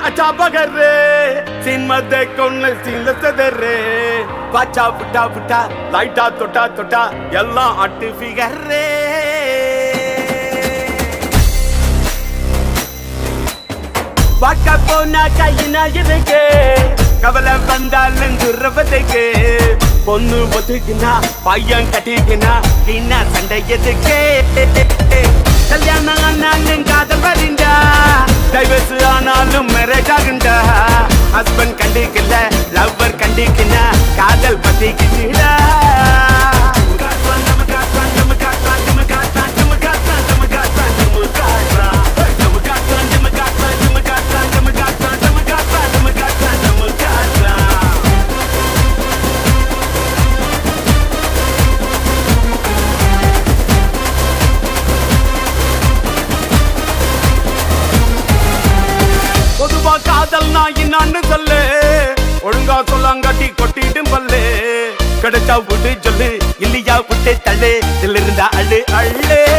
அச்சா பகரு சின்மத்தை கொண்டு சீல செதரு பாச்சா புட்டா புட்டா லைட்டா தொட்டா தொட்டா எல்லாம் அட்டு ஃபிகரே பார்க்க போனா கையினா இருக்கு கவலை வந்தாலும் துறவதுக்கு பொண்ணு ஒதுக்குனா பையன் கட்டிக்குனா என்ன சண்டை எதுக்கு கல்யாணம் ஆனாலும் காதல் வருண்டா டைவர்ஸ் ஆனாலும் மேரேஜ் ஆகுண்டா ஹஸ்பண்ட் கண்டிக்கல லவ்வர் கண்டிக்கினா காதல் பத்திக்கிட்டா பொதுவா காதல் நான் என்னான்னு சொல்லு ஒழுங்கா சொல்லாங்காட்டி கொட்டிட்டும் பல்லு கிடைச்சா விட்டு சொல்லு இல்லையா விட்டு தள்ளு இதுல இருந்தா அள்ளு அள்ளு